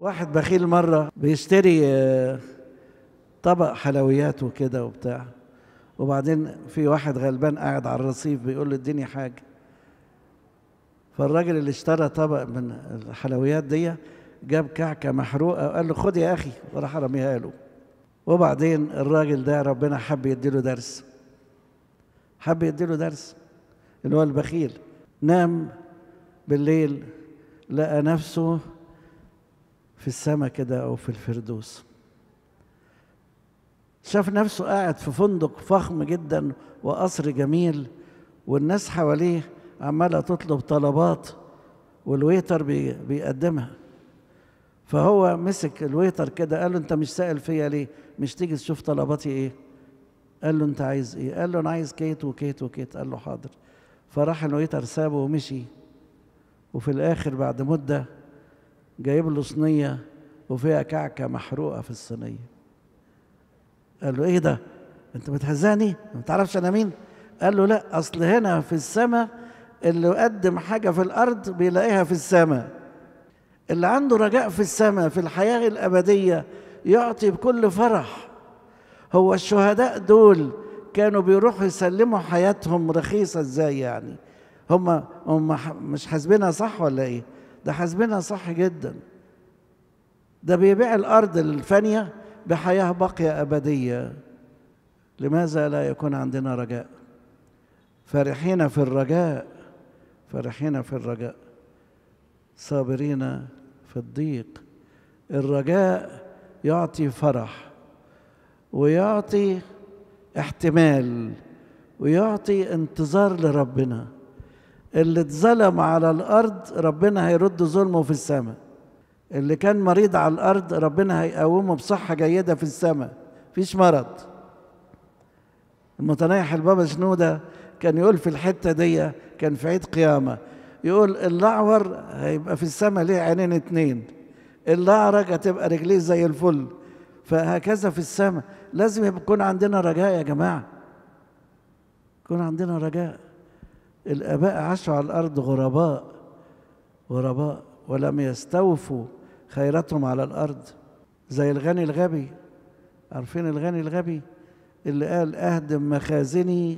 واحد بخيل مرة بيشتري آه، طبق حلويات وكده وبتاع وبعدين في واحد غلبان قاعد على الرصيف بيقول له اديني حاجة فالراجل اللي اشترى طبق من الحلويات دي جاب كعكة محروقة وقال له خد يا أخي وراح رميها له وبعدين الراجل ده ربنا حب يديله درس حب يديله درس اللي هو البخيل نام بالليل لقى نفسه في السماء كده أو في الفردوس شاف نفسه قاعد في فندق فخم جدا وقصر جميل والناس حواليه عمالة تطلب طلبات والويتر بي بيقدمها فهو مسك الويتر كده قال له انت مش سائل فيا ليه مش تيجي تشوف طلباتي ايه قال له انت عايز ايه قال له انا عايز كيت وكيت وكيت قال له حاضر فراح الويتر سابه ومشي وفي الاخر بعد مده جايب له صينيه وفيها كعكه محروقه في الصينيه قال له ايه ده انت بتهزاني ما تعرفش انا مين قال له لا اصل هنا في السماء اللي يقدم حاجه في الارض بيلاقيها في السماء اللي عنده رجاء في السماء في الحياه الابديه يعطي بكل فرح هو الشهداء دول كانوا بيروحوا يسلموا حياتهم رخيصه ازاي يعني هم هم مش حاسبينها صح ولا ايه ده حاسبينها صح جدا ده بيبيع الارض الفانيه بحياه باقيه ابديه لماذا لا يكون عندنا رجاء فرحين في الرجاء فرحين في الرجاء صابرين في الضيق الرجاء يعطي فرح ويعطي احتمال ويعطي انتظار لربنا اللي اتظلم على الارض ربنا هيرد ظلمه في السماء اللي كان مريض على الارض ربنا هيقومه بصحه جيده في السماء مفيش مرض المتنيح البابا شنوده كان يقول في الحته دي كان في عيد قيامه يقول الاعور هيبقى في السماء ليه عينين اتنين الاعرج هتبقى رجليه زي الفل فهكذا في السماء لازم يكون عندنا رجاء يا جماعه يكون عندنا رجاء الاباء عاشوا على الارض غرباء غرباء ولم يستوفوا خيرتهم على الارض زي الغني الغبي عارفين الغني الغبي اللي قال اهدم مخازني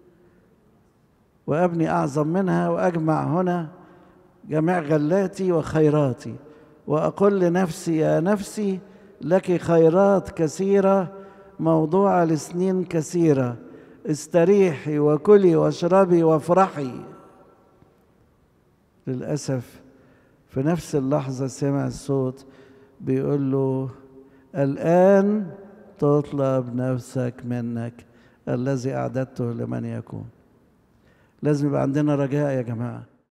وابني اعظم منها واجمع هنا جميع غلاتي وخيراتي واقول لنفسي يا نفسي لك خيرات كثيره موضوعه لسنين كثيره استريحي وكلي واشربي وافرحي للاسف في نفس اللحظه سمع الصوت بيقول له الان تطلب نفسك منك الذي اعددته لمن يكون لازم يبقى عندنا رجاء يا جماعه